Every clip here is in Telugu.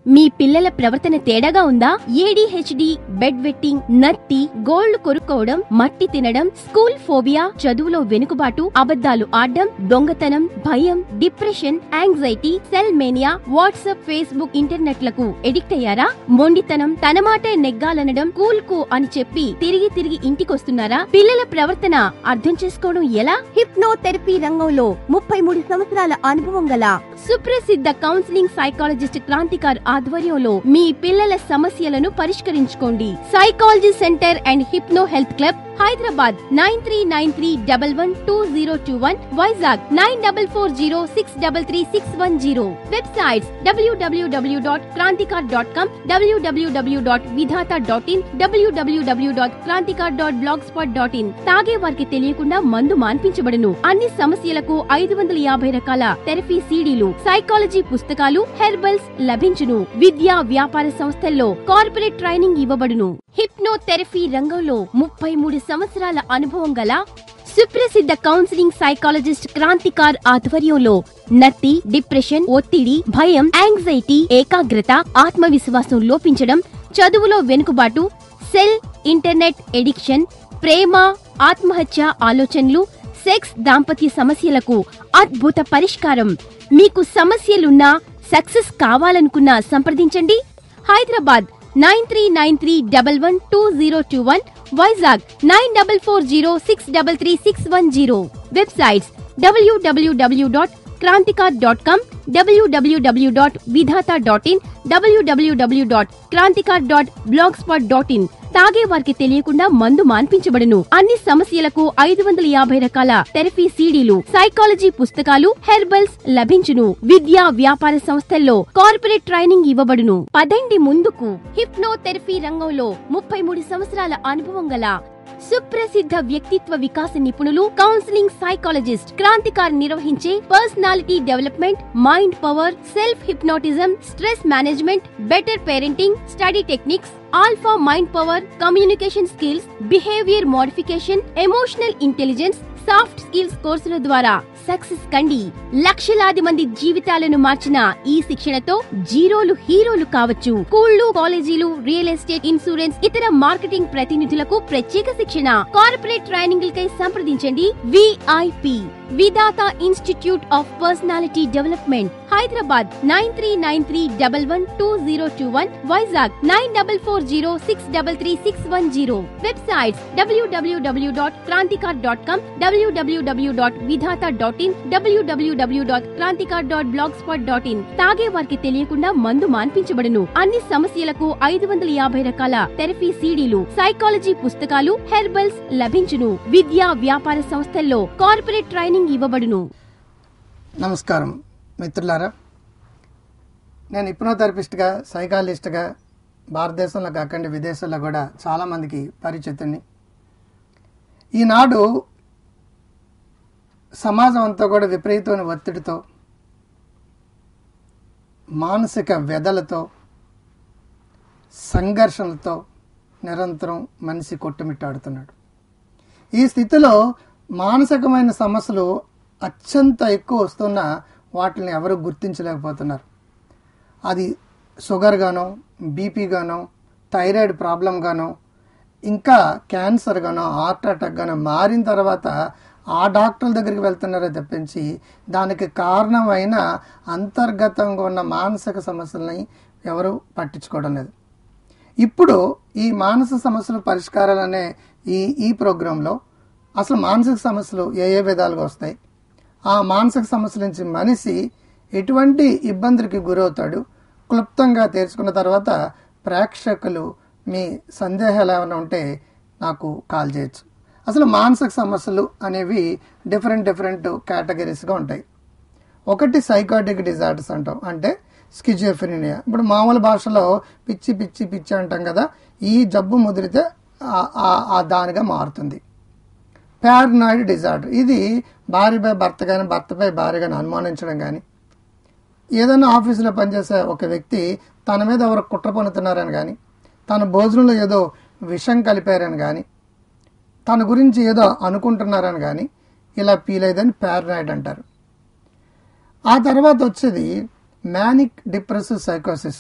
మీ పిల్లల ప్రవర్తన తేడాగా ఉందా ఏడీహెచ్డి బెడ్ వెట్టింగ్ నత్తి గోళ్లు కొరుక్కోవడం మట్టి తినడం స్కూల్ ఫోబియా చదువులో వెనుకబాటు అబద్ధాలు ఆడడం దొంగతనం భయం depression anxiety cell mania WhatsApp Facebook ఇంటర్నెట్లకు ఎడిక్ట్ అయ్యారా మొండితనం తన మాటే నెగ్గాలనడం కూల్ కు అని చెప్పి తిరిగి తిరిగి ఇంటికొస్తున్నారా పిల్లల ప్రవర్తన అర్థం చేసుకోవడం ఎలా హిప్నోథెరపీ రంగంలో ముప్పై మూడు సంవత్సరాల అనుభవం గల సుప్రసిద్ధ కౌన్సిలింగ్ సైకాలజిస్ట్ క్రాంతికార్ ఆధ్వర్యంలో మీ పిల్లల సమస్యలను పరిష్కరించుకోండి psychology centre and hypno health club Hyderabad nine three nine three double one two zero two one Vizag nine double four zero six double three six one zero websites W W W dot Kranthikar dot com W W W dot Vidhatha dot in W W W dot Kranthikar dot blog spot dot in తాగే వారికి తెలియకుండా మందు మాన్పించబడును అన్ని సమస్యలకు ఐదు వందల యాభై రకాల థెరపీ సీడీలు సైకాలజీ పుస్తకాలు హెర్బల్స్ లభించును విద్యా వ్యాపార సంస్థల్లో కార్పొరేట్ ట్రైనింగ్ ఇవ్వబడును హిప్నోథెరపీ రంగంలో ముప్పై మూడు సంవత్సరాల అనుభవం గల సుప్రసిద్ధ కౌన్సిలింగ్ సైకాలజిస్ట్ క్రాంతికార్ ఆధ్వర్యంలో నత్తి డిప్రెషన్ ఒత్తిడి భయం యాంగ్జైటీ ఏకాగ్రత ఆత్మవిశ్వాసం లోపించడం చదువులో వెనుకబాటు సెల్ ఇంటర్నెట్ ఎడిక్షన్ ప్రేమ ఆత్మహత్య ఆలోచనలు సెక్స్ దాంపత్య సమస్యలకు అద్భుత పరిష్కారం మీకు సమస్యలున్నా సక్సెస్ కావాలనుకున్నా సంప్రదించండి Hyderabad nine three nine three double one two zero two one Vizag nine double four zero six double three six one zero websites W W W dot Kranthikar dot com W W W dot Vidhatha dot in W W W dot Kranthikar dot blog spot dot in తాగే వారికి తెలియకుండా మందు మాన్పించబడును అన్ని సమస్యలకు ఐదు వందల యాభై రకాల థెరపీ సీడీలు సైకాలజీ పుస్తకాలు హెర్బల్స్ లభించును విద్యా వ్యాపార సంస్థల్లో కార్పొరేట్ ట్రైనింగ్ ఇవ్వబడును పదండి ముందుకు హిప్నోథెరపీ రంగంలో ముప్పై మూడు సంవత్సరాల అనుభవం గల సుప్రసిద్ధ వ్యక్తిత్వ వికాస నిపుణులు కౌన్సిలింగ్ సైకాలజిస్ట్ క్రాంతికార్ నిర్వహించే personality development mind power self hypnotism stress management better parenting study techniques alpha mind power communication skills behaviour modification emotional intelligence soft skills కోర్సుల ద్వారా సక్సెస్ కండి లక్షలాది మంది జీవితాలను మార్చిన ఈ శిక్షణతో జీరోలు హీరోలు కావచ్చు స్కూళ్లు కాలేజీలు రియల్ ఎస్టేట్ ఇన్సూరెన్స్ ఇతర మార్కెటింగ్ ప్రతినిధులకు ప్రత్యేక శిక్షణ కార్పొరేట్ ట్రైనింగ్ కై సంప్రదించండి V I P Vidhatha institute of personality development Hyderabad nine three nine three double one two zero two one Vizag nine double four zero six double three six one zero websites W W W dot Kranthikar dot com W W W dot Vidhatha dot in W W W dot Kranthikar dot blog spot dot in తాగే వారికి తెలియకుండా మందు మాన్పించబడును అన్ని సమస్యలకు ఐదు వందల యాభై రకాల థెరపీ సీడీలు సైకాలజీ పుస్తకాలు హెర్బల్స్ లభించును విద్యా వ్యాపార సంస్థల్లో కార్పొరేట్ ట్రైనింగ్ ఇవ్వబడును నమస్కారం మిత్రులారా నేను హిప్నోథెరపిస్ట్గా సైకాలజిస్ట్గా భారతదేశంలో కాకుండా విదేశాల్లో కూడా చాలామందికి పరిచితుని ఈనాడు సమాజం అంతా కూడా విపరీతమైన ఒత్తిడితో మానసిక వ్యధలతో సంఘర్షణలతో నిరంతరం మనిషి కొట్టుమిట్టాడుతున్నాడు ఈ స్థితిలో మానసికమైన సమస్యలు అత్యంత ఎక్కువ వస్తున్న వాటిని ఎవరు గుర్తించలేకపోతున్నారు అది షుగర్ గానో బీపీ గానో థైరాయిడ్ ప్రాబ్లం గానో ఇంకా క్యాన్సర్ గానో హార్ట్ అటాక్ గానో మారిన తర్వాత ఆ డాక్టర్ల దగ్గరికి వెళ్తున్నారో తప్పించి దానికి కారణమైన అంతర్గతంగా ఉన్న మానసిక సమస్యలని ఎవరు పట్టించుకోవడం లేదు ఇప్పుడు ఈ మానసిక సమస్యల పరిష్కారాలు అనే ఈ ఈ ప్రోగ్రాంలో అసలు మానసిక సమస్యలు ఏ ఏ విధాలుగా వస్తాయి ఆ మానసిక సమస్యల నుంచి మనిషి ఎటువంటి ఇబ్బందులకి గురవుతాడు క్లుప్తంగా తీర్చుకున్న తర్వాత ప్రేక్షకులు మీ సందేహాలు ఏమైనా ఉంటే నాకు కాల్ చేయొచ్చు అసలు మానసిక సమస్యలు అనేవి డిఫరెంట్ డిఫరెంట్ కేటగిరీస్గా ఉంటాయి ఒకటి సైకాటిక్ డిజార్డర్స్ అంటాం అంటే స్కిజోఫ్రీనియా ఇప్పుడు మామూలు భాషలో పిచ్చి పిచ్చి పిచ్చి అంటాం కదా ఈ జబ్బు ముదిరితే ఆ- ఆ- ఆ దానిగా మారుతుంది పారనాయిడ్ డిజార్డర్ ఇది భార్యపై భర్త కానీ భర్తపై భార్య కానీ అనుమానించడం కానీ ఏదైనా ఆఫీసులో పనిచేసే ఒక వ్యక్తి తన మీద ఎవరు కుట్ర పన్నుతున్నారని కానీ తన భోజనంలో ఏదో విషం కలిపారని కానీ తన గురించి ఏదో అనుకుంటున్నారని కానీ ఇలా ఫీల్ అయ్యేదని పారనాయిడ్ అంటారు ఆ తర్వాత వచ్చేది మ్యానిక్ డిప్రెసివ్ సైకోసిస్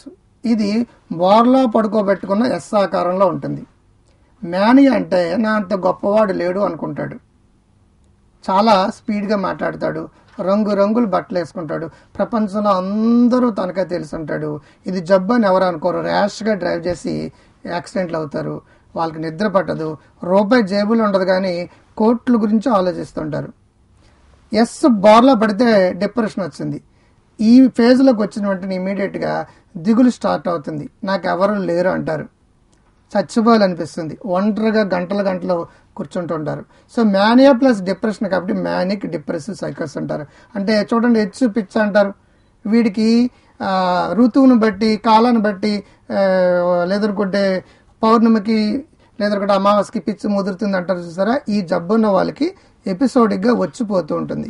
ఇది బోర్లా పడుకోబెట్టుకున్న ఎస్ ఆకారంలో ఉంటుంది మ్యానియా అంటే నా అంత గొప్పవాడు లేడు అనుకుంటాడు చాలా స్పీడ్గా మాట్లాడతాడు రంగు రంగులు బట్టలు వేసుకుంటాడు ప్రపంచంలో అందరూ తనకే తెలిసి ఉంటాడు ఇది జబ్బు అని ఎవరు అనుకోరు ర్యాష్గా డ్రైవ్ చేసి యాక్సిడెంట్లు అవుతారు వాళ్ళకి నిద్ర పట్టదు రూపాయి జేబులు ఉండదు కానీ కోట్ల గురించి ఆలోచిస్తుంటారు ఎస్ బార్లో పడితే డిప్రెషన్ వచ్చింది ఈ ఫేజ్లోకి వచ్చిన వెంటనే ఇమీడియట్గా దిగులు స్టార్ట్ అవుతుంది నాకు ఎవరు లేరు అంటారు చచ్చిపోవాలనిపిస్తుంది ఒంటరిగా గంటల గంటలు కూర్చుంటుంటారు సో మ్యానియా ప్లస్ డిప్రెషన్ కాబట్టి మ్యానిక్ డిప్రెసివ్ సైకల్స్ అంటారు అంటే చూడండి హెచ్చు పిచ్చ అంటారు వీడికి ఆ, ఋతువును బట్టి కాలాన్ని బట్టి ఆ, లేదనుకుంటే పౌర్ణమికి లేదనుకుంటే అమావాస్యకి పిచ్చి ముదురుతుంది అంటారు చూసారా ఈ జబ్బున్న వాళ్ళకి ఎపిసోడిక్గా వచ్చిపోతూ ఉంటుంది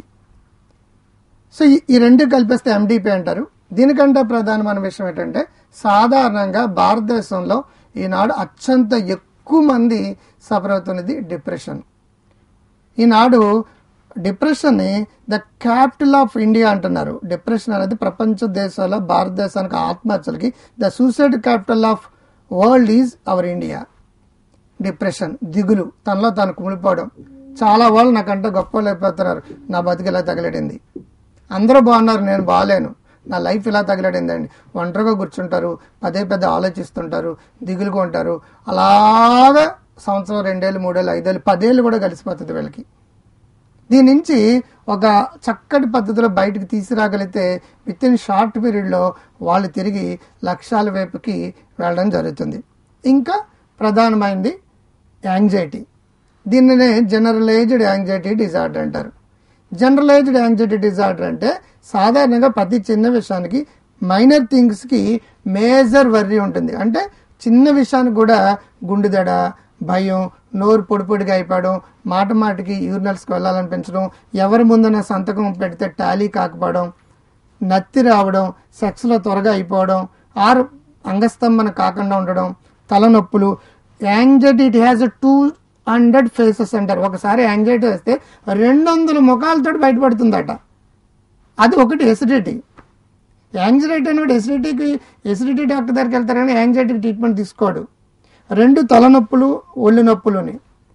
సో ఈ- ఈ రెండు కలిపేస్తే ఎండిపి అంటారు దీనికంటే ప్రధానమైన విషయం ఏంటంటే సాధారణంగా భారతదేశంలో ఈనాడు అత్యంత ఎక్కువ మంది సఫర్ అవుతున్నది డిప్రెషన్ ఈనాడు డిప్రెషన్ని ద క్యాపిటల్ ఆఫ్ ఇండియా అంటున్నారు డిప్రెషన్ అనేది ప్రపంచ దేశాల్లో భారతదేశానికి ఆత్మహత్యలకి the suicide capital of world is our India depression దిగులు తనలో తాను కుమిలిపోవడం చాలా వాళ్ళు నాకంటే గొప్ప వాళ్ళు అయిపోతున్నారు నా బతికి ఇలా తగిలడింది అందరూ బాగున్నారు నేను బాగాలేను నా లైఫ్ ఇలా తగిలడిందండి ఒంటరిగా కూర్చుంటారు పదే పదే ఆలోచిస్తుంటారు దిగులుగా ఉంటారు అలాగా సంవత్సరం రెండేళ్ళు మూడేళ్ళు ఐదేళ్ళు పదేళ్ళు కూడా కలిసిపోతుంది వీళ్ళకి దీని నుంచి ఒక చక్కటి పద్ధతిలో బయటకు తీసుకురాగలిగితే విత్ ఇన్ షార్ట్ పీరియడ్లో వాళ్ళు తిరిగి లక్ష్యాల వైపుకి వెళ్ళడం జరుగుతుంది ఇంకా ప్రధానమైనది యాంగ్జైటీ దీనినే జనరలైజ్డ్ యాంగ్జైటీ డిజార్డర్ అంటారు జనరలైజ్డ్ యాంగ్జైటీ డిజార్డర్ అంటే సాధారణంగా ప్రతి చిన్న విషయానికి మైనర్ థింగ్స్కి మేజర్ వర్రీ ఉంటుంది అంటే చిన్న విషయానికి కూడా గుండెదడ భయం నోరు పొడి పొడిగా అయిపోవడం మాట మాటకి యూరినల్స్కి వెళ్ళాలనిపించడం ఎవరి ముందున సంతకం పెడితే టాలీ కాకపోవడం నత్తి రావడం సెక్స్లో త్వరగా అయిపోవడం ఆరు అంగస్తంభన కాకుండా ఉండడం తలనొప్పులు anxiety it has two hundred faces అంటారు ఒకసారి యాంగ్జైటీ వస్తే రెండు వందల ముఖాలతో బయటపడుతుందట అది ఒకటి ఎసిడిటీ యాంగ్జైటీ అనేది ఎసిడిటీకి ఎసిడిటీ డాక్టర్ దగ్గరికి వెళ్తారని యాంగ్జైటీకి ట్రీట్మెంట్ తీసుకోడు రెండు తలనొప్పులు ఒళ్ళు నొప్పులుని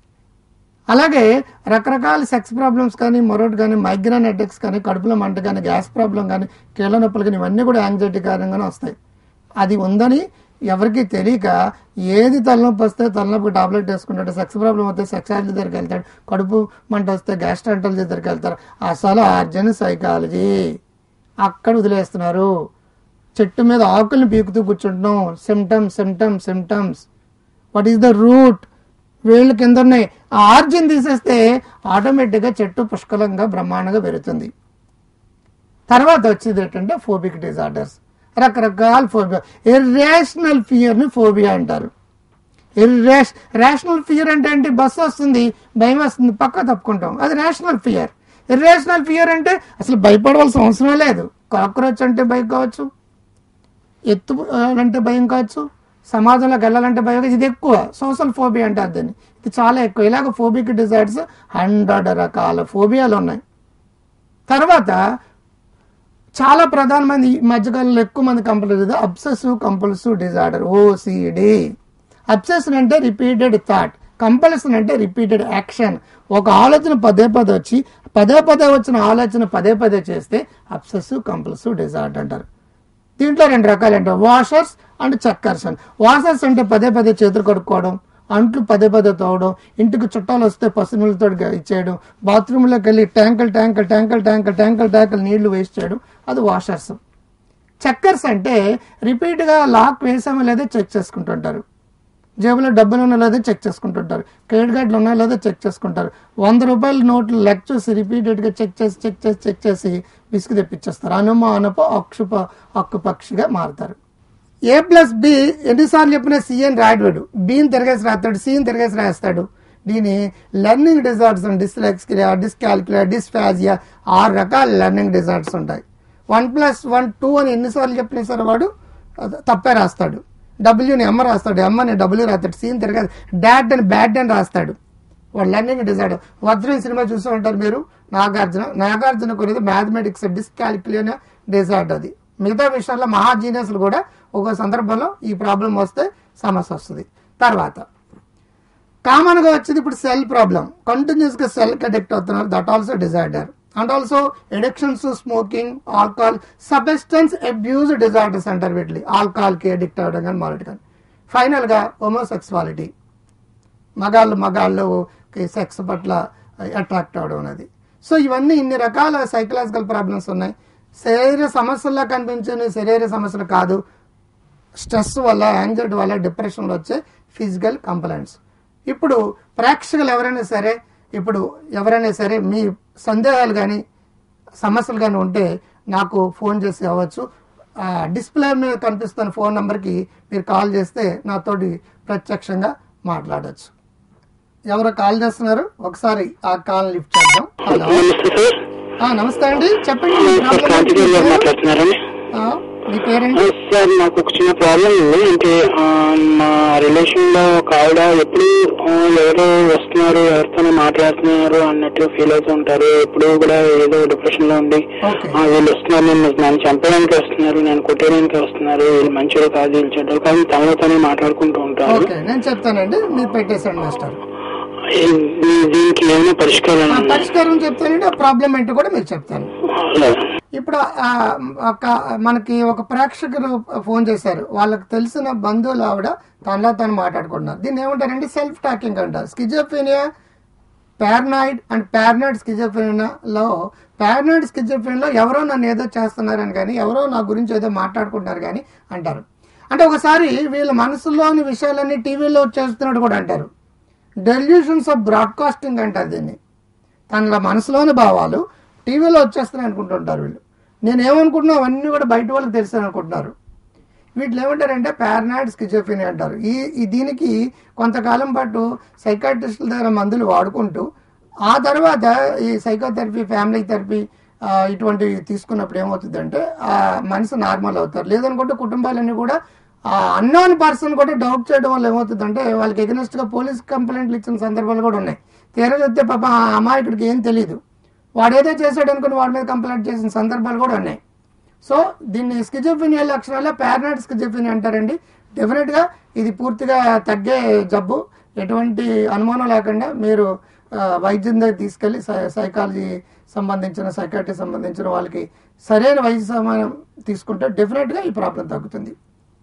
అలాగే రకరకాల సెక్స్ ప్రాబ్లమ్స్ కానీ మరొకటి కానీ మైగ్రేన్ అటాక్స్ కానీ కడుపులో మంట కానీ గ్యాస్ ప్రాబ్లం కానీ కీళ్ళ నొప్పులు కానీ ఇవన్నీ కూడా యాంగ్జైటీ కారణంగానే వస్తాయి అది ఉందని ఎవరికి తెలియక ఏది తలనొప్పి వస్తే తలనొప్పి టాబ్లెట్ వేసుకుంటాడు సెక్స్ ప్రాబ్లం వస్తే సెక్సాలజీ దగ్గరికి వెళ్తాడు కడుపు మంట వస్తే గ్యాస్ట్రాంటాలజీ దగ్గరికి వెళ్తారు అసలు ఆర్జన్ సైకాలజీ అక్కడ వదిలేస్తున్నారు చెట్టు మీద ఆకుల్ని పీకుతూ కూర్చుంటున్నాం symptoms symptoms symptoms what is the root వేళ్ళు కింద ఉన్నాయి ఆ ఆర్జన్ తీసేస్తే ఆటోమేటిక్గా చెట్టు పుష్కలంగా బ్రహ్మాండంగా పెరుగుతుంది తర్వాత వచ్చేది ఏంటంటే ఫోబిక్ డిజార్డర్స్ రకరకాల ఫోబియా ఇర్రేషనల్ ఫియర్ని ఫోబియా అంటారు ఇర్రేష్ రేషనల్ ఫియర్ అంటే ఏంటి బస్సు వస్తుంది భయం వస్తుంది పక్క తప్పుకుంటాం అది రేషనల్ ఫియర్ ఇర్రేషనల్ ఫియర్ అంటే అసలు భయపడవలసిన అవసరం లేదు కాక్రోచ్ అంటే భయం కావచ్చు ఎత్తు అంటే భయం కావచ్చు సమాజంలోకి వెళ్ళాలంటే భయం ఇది ఎక్కువ సోషల్ ఫోబియా అంటారు దీన్ని ఇది చాలా ఎక్కువ ఇలాగ ఫోబిక్ డిజైర్స్ హండ్రెడ్ రకాల ఫోబియాలు ఉన్నాయి తర్వాత చాలా ప్రధానమైన ఈ మధ్యకాలంలో ఎక్కువ మంది complete obsessive compulsive disorder O C D obsession అంటే రిపీటెడ్ థాట్ కంపల్సన్ అంటే రిపీటెడ్ యాక్షన్ ఒక ఆలోచన పదే పదే వచ్చి పదే పదే వచ్చిన ఆలోచన పదే పదే చేస్తే అబ్సెసివ్ కంపల్సివ్ డిజార్డర్ అంటారు దీంట్లో రెండు రకాలు అంటే వాషర్స్ అండ్ చక్కర్స్ అని వాషర్స్ అంటే పదే పదే చేతులు కడుక్కోవడం అంట్లు పదే పదే తోవడం ఇంటికి చుట్టాలు వస్తే పసునీళ్ళతో ఇచ్చేయడం బాత్రూంలోకి వెళ్ళి ట్యాంకులు ట్యాంకులు ట్యాంకులు ట్యాంకులు ట్యాంకులు ట్యాంకులు నీళ్లు వేస్ట్ చేయడం అది వాషర్స్ చక్కర్స్ అంటే రిపీట్గా లాక్ వేసామో లేదో చెక్ చేసుకుంటుంటారు జేబులో డబ్బులు ఉన్నా లేదో చెక్ చేసుకుంటుంటారు క్రెడిట్ కార్డులు ఉన్నా లేదో చెక్ చేసుకుంటారు వంద రూపాయల నోట్లు లెక్క చూసి రిపీటెడ్గా చెక్ చేసి చెక్ చేసి చెక్ చేసి విసుగు తెప్పించేస్తారు అనుమానపు అక్షుప అక్కు పక్షిగా మారుతారు ఏ ప్లస్ బి ఎన్నిసార్లు చెప్పినా సిఎన్ రాయడు బిని తిరగేసి రాస్తాడు సిని తిరగేసి రాస్తాడు దీని లెర్నింగ్ డిజార్డర్స్ డిస్లెక్స్కియా డిస్కాల్కులియా డిస్ఫాజియా ఆరు రకాల లెర్నింగ్ డిజార్డర్స్ ఉంటాయి వన్ ప్లస్ వన్ టూ అని ఎన్నిసార్లు చెప్పినా సరే వాడు అది తప్పే రాస్తాడు డబ్ల్యూని ఎమ్మ రాస్తాడు ఎమ్ అని డబ్ల్యూ రాస్తాడు సీన్ తిరగదు డాట్ అని బ్యాట్ అని రాస్తాడు వాడు లెర్నింగ్ డిజార్డర్ వజ్రం సినిమా చూస్తూ ఉంటారు మీరు నాగార్జున నాగార్జున కొనేది మ్యాథమెటిక్స్ డిస్కాల్కులియన్ డిజార్డర్ అది మిగతా విషయాల్లో మహా జీనియస్లు కూడా ఒక సందర్భంలో ఈ ప్రాబ్లం వస్తే సమస్య వస్తుంది తర్వాత కామన్ గా వచ్చేది ఇప్పుడు సెల్ ప్రాబ్లం కంటిన్యూస్ గా సెల్ కి అడిక్ట్ అవుతున్నారు that also disorder and also addictions smoking alcohol substance abuse disorders అంటారు వీటిని ఆల్కహాల్ కి అడిక్ట్ అవ్వడం కానీ మారటం కానీ ఫైనల్ గా హోమోసెక్సువాలిటీ మగాళ్ళు మగాళ్ళు సెక్స్ పట్ల అట్రాక్ట్ అవడం అనేది సో ఇవన్నీ ఇన్ని రకాల సైకలాజికల్ ప్రాబ్లమ్స్ ఉన్నాయి శరీర సమస్యల్లో కనిపించే శరీర సమస్యలు కాదు స్ట్రెస్ వల్ల యాంగ్జైటీ వల్ల డిప్రెషన్ వచ్చే ఫిజికల్ కంప్లైంట్స్ ఇప్పుడు ప్రేక్షకులు ఎవరైనా సరే ఇప్పుడు ఎవరైనా సరే మీ సందేహాలు కానీ సమస్యలు కానీ ఉంటే నాకు ఫోన్ చేసి అవ్వచ్చు ఆ డిస్ప్లే మీద కనిపిస్తున్న ఫోన్ నంబర్కి మీరు కాల్ చేస్తే నాతోటి ప్రత్యక్షంగా మాట్లాడచ్చు ఎవరో కాల్ చేస్తున్నారు ఒకసారి ఆ కాల్ లిఫ్ట్ చేద్దాం హలో నమస్తే సార్ ఆ, నమస్తే అండి చెప్పండి మీ సార్ ప్రాబ్లం కాంతి గారు గారు ఏంటి? మాట్లాడుతున్నారండి ఆ, మీ పేరేంటి సార్ నాకు ఒక చిన్న ప్రాబ్లం ఉంది అంటే ఆ, మా రిలేషన్ లో ఒక ఆవిడ ఎప్పుడు ఆ, ఎవరో వస్తున్నారు ఎవరితోనో మాట్లాడుతున్నారు అన్నట్టు ఫీల్ అవుతూ ఉంటారు ఎప్పుడు కూడా ఏదో డిప్రెషన్ లో ఉండి ఓకే ఆ, వీళ్ళు వస్తున్నారు నేను నన్ను చంపడానికి వస్తున్నారు నేను కొట్టడానికి వస్తున్నారు వీళ్ళు మంచిగా కాదు వీళ్ళు చెడ్డలు కాదు తమలో తనే మాట్లాడుకుంటూ ఉంటారు ఓకే నేను చెప్తానండి మీరు పెట్టేశాడు మాస్టర్ ఈ- దీ- దీనికి ఏమైనా పరిష్కారం ఆ ఉందా? పరిష్కారం చెప్తానండి ఆ ప్రాబ్లం ఏంటో కూడా మీకు చెప్తాను ఇప్పుడు ఆ, ఒక మనకి ఒక ప్రేక్షకులు ఫోన్ చేశారు వాళ్ళకి తెలిసిన బంధువులు ఆవిడ తనలో తను మాట్లాడుకుంటున్నారు దీన్ని ఏమంటారంటే సెల్ఫ్ టాకింగ్ అంటారు స్కిజోఫీనియా పారనాయిడ్ అండ్ పారనాయిడ్ స్కిజోఫ్రెనియాలో పారనాయిడ్ స్కిజోఫ్రెనియాలో ఎవరో నన్ను ఏదో చేస్తున్నారని కానీ ఎవరో నా గురించి ఏదో మాట్లాడుకుంటున్నారు కానీ అంటారు అంటే ఒకసారి వీళ్ళ మనసులోని విషయాలన్నీ టీవీలో వచ్చేస్తున్నట్టు కూడా అంటారు డెల్యూషన్స్ ఆఫ్ బ్రాడ్కాస్టింగ్ అంటారు దీన్ని తన మనసులోని భావాలు టీవీలో వచ్చేస్తున్నాయి అనుకుంటుంటారు వీళ్ళు నేను ఏమనుకుంటున్నా అవన్నీ కూడా బయట వాళ్ళకి తెలుసు అనుకుంటున్నారు వీటిలో ఏమంటారంటే పారనాయిడ్ స్కిజోఫిని అంటారు ఈ ఈ దీనికి కొంతకాలం పాటు సైకాట్రిస్టుల దగ్గర మందులు వాడుకుంటూ ఆ తర్వాత ఈ సైకోథెరపీ ఫ్యామిలీ థెరపీ ఆ, ఇటువంటివి తీసుకున్నప్పుడు ఏమవుతుందంటే ఆ మనిషి నార్మల్ అవుతారు లేదనుకుంటే కుటుంబాలన్నీ కూడా ఆ అన్నోన్ పర్సన్ కూడా డౌట్ చేయడం వల్ల ఏమవుతుందంటే వాళ్ళకి ఎగనెస్ట్ గా పోలీస్ కంప్లైంట్లు ఇచ్చిన సందర్భాలు కూడా ఉన్నాయి తీరా చూస్తే పాప ఆ అమాయకుడికి ఏం తెలియదు వాడేదో చేశాడు అనుకుని వాడి మీద కంప్లైంట్ చేసిన సందర్భాలు కూడా ఉన్నాయి సో దీన్ని స్కిజోఫినియా లక్షణాల్లో పారనాయిడ్ స్కిజోఫినియా అంటారండి డెఫినెట్ గా ఇది పూర్తిగా తగ్గే జబ్బు ఎటువంటి అనుమానం లేకుండా మీరు ఆ, వైద్యం దగ్గర తీసుకెళ్లి సైకాలజీ సంబంధించిన సైకాట్రీ సంబంధించిన వాళ్ళకి సరైన వైద్య సమానం తీసుకుంటే డెఫినెట్ గా ఈ ప్రాబ్లం తగ్గుతుంది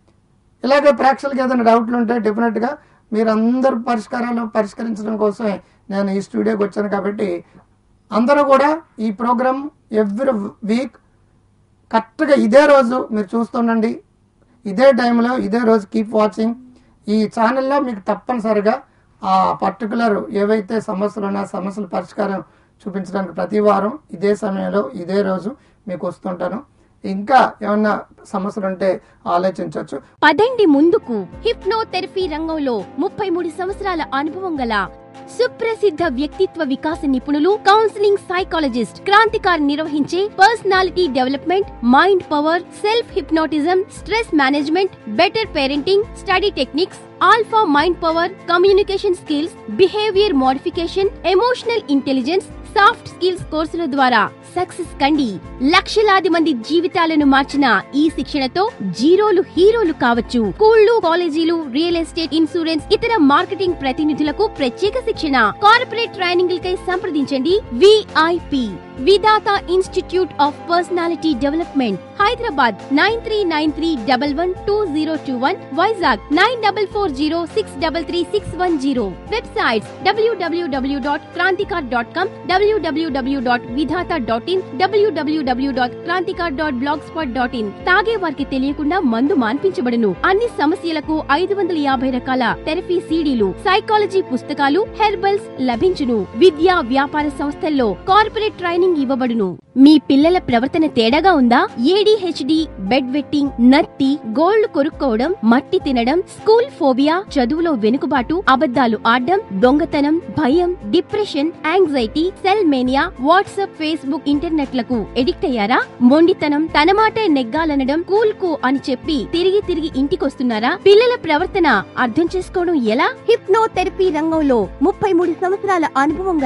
ఇలాగే ప్రేక్షకులకు ఏదైనా డౌట్లు ఉంటే డెఫినెట్ గా మీరు అందరు పరిష్కారాలు పరిష్కరించడం కోసమే నేను ఈ స్టూడియోకి వచ్చాను కాబట్టి అందరూ కూడా ఈ ప్రోగ్రామ్ ఎవ్రీ వీక్ కరెక్ట్గా ఇదే రోజు మీరు చూస్తుండండి ఇదే టైంలో ఇదే రోజు కీప్ వాచింగ్ ఈ ఛానల్లో మీకు తప్పనిసరిగా ఆ పర్టికులర్ ఏవైతే సమస్యలు ఉన్నాయో ఆ సమస్యల పరిష్కారం చూపించడానికి ప్రతి వారం ఇదే సమయంలో ఇదే రోజు మీకు వస్తుంటాను ఇంకా ఏమన్నా సమస్యలు ఉంటే ఆలోచించవచ్చు పదండి ముందుకు హిప్నోథెరపీ రంగంలో ముప్పై మూడు సంవత్సరాల అనుభవం గల సుప్రసిద్ధ వ్యక్తిత్వ వికాస నిపుణులు కౌన్సిలింగ్ సైకాలజిస్ట్ క్రాంతికారి నిర్వహించే personality development mind power self hypnotism stress management better parenting study techniques alpha mind power communication skills behaviour modification emotional intelligence soft skills కోర్సుల ద్వారా సక్సెస్ కండి లక్షలాది మంది జీవితాలను మార్చిన ఈ శిక్షణతో జీరోలు హీరోలు కావచ్చు స్కూళ్లు కాలేజీలు రియల్ ఎస్టేట్ ఇన్సూరెన్స్ ఇతర మార్కెటింగ్ ప్రతినిధులకు ప్రత్యేక శిక్షణ కార్పొరేట్ ట్రైనింగ్లకై సంప్రదించండి V I P Vidhatha institute of personality development Hyderabad nine three nine three double one two zero two one Vizag nine double four zero six double three six one zero websites W W W dot Kranthikar dot com W W W dot Vidhatha dot in W W W dot Kranthikar dot blog spot dot in తాగే వారికి తెలియకుండా మందు మాన్పించబడును అన్ని సమస్యలకు ఐదు వందల యాభై రకాల థెరపీ సీడీలు సైకాలజీ పుస్తకాలు హెర్బల్స్ లభించును విద్యా వ్యాపార సంస్థల్లో కార్పొరేట్ ట్రైనింగ్ ఇవ్వబడును మీ పిల్లల ప్రవర్తన తేడాగా ఉందా ఏడీహెచ్డి బెడ్ వెట్టింగ్ నత్తి గోల్డ్ కొరుక్కోవడం మట్టి తినడం స్కూల్ ఫోబియా చదువులో వెనుకబాటు అబద్ధాలు ఆడడం దొంగతనం భయం depression anxiety cell mania WhatsApp Facebook ఇంటర్నెట్లకు ఎడిక్ట్ అయ్యారా మొండితనం తన మాటే నెగ్గాలనడం కూల్ కు అని చెప్పి తిరిగి తిరిగి ఇంటికొస్తున్నారా పిల్లల ప్రవర్తన అర్థం చేసుకోవడం ఎలా హిప్నోథెరపీ రంగంలో ముప్పై మూడు సంవత్సరాల అనుభవం గల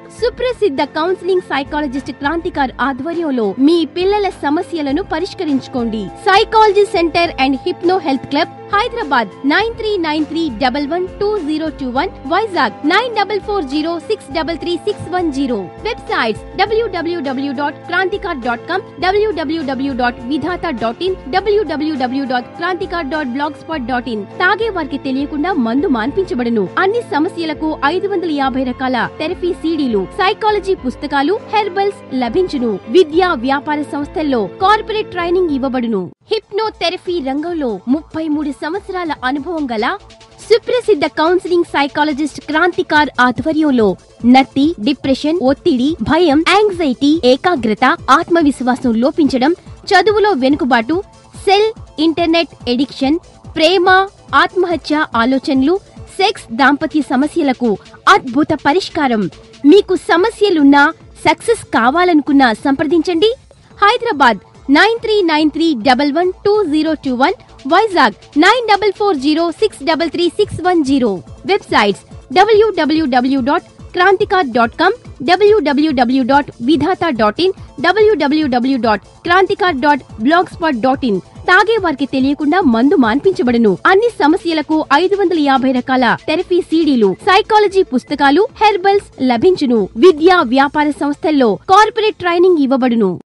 సుప్రసిద్ధ కౌన్సిలింగ్ సైకాలజిస్ట్ క్రాంతికార్ ఆధ్వర్యంలో మీ పిల్లల సమస్యలను పరిష్కరించుకోండి psychology centre and hypno health club Hyderabad nine three nine three double one two zero two one Vizag nine double four zero six double three six one zero websites W W W dot Kranthikar dot com W W W dot Vidhatha dot in W W W dot Kranthikar dot blog spot dot in తాగే వారికి తెలియకుండా మందు మాన్పించబడును అన్ని సమస్యలకు ఐదు వందల యాభై రకాల థెరపీ సీడీలు సైకాలజీ పుస్తకాలు హెర్బల్స్ లభించును విద్యా వ్యాపార సంస్థల్లో కార్పొరేట్ ట్రైనింగ్ ఇవ్వబడును హిప్నోథెరపీ రంగంలో ముప్పై మూడు సంవత్సరాల అనుభవం గల సుప్రసిద్ధ కౌన్సిలింగ్ సైకాలజిస్ట్ క్రాంతికార్ ఆధ్వర్యంలో నత్తి డిప్రెషన్ ఒత్తిడి భయం యాంగ్జైటీ ఏకాగ్రత ఆత్మవిశ్వాసం లోపించడం చదువులో వెనుకబాటు సెల్ ఇంటర్నెట్ ఎడిక్షన్ ప్రేమ ఆత్మహత్య ఆలోచనలు సెక్స్ దాంపత్య సమస్యలకు అద్భుత పరిష్కారం మీకు సమస్యలున్నా సక్సెస్ కావాలనుకున్నా సంప్రదించండి Hyderabad nine three nine three double one two zero two one Vizag nine double four zero six double three six one zero websites W W W dot Kranthikar dot com W W W dot Vidhatha dot in W W W dot Kranthikar dot blog spot dot in తాగే వారికి తెలియకుండా మందు మాన్పించబడును అన్ని సమస్యలకు ఐదు వందల యాభై రకాల థెరపీ సీడీలు సైకాలజీ పుస్తకాలు హెర్బల్స్ లభించును విద్యా వ్యాపార సంస్థల్లో కార్పొరేట్ ట్రైనింగ్ ఇవ్వబడును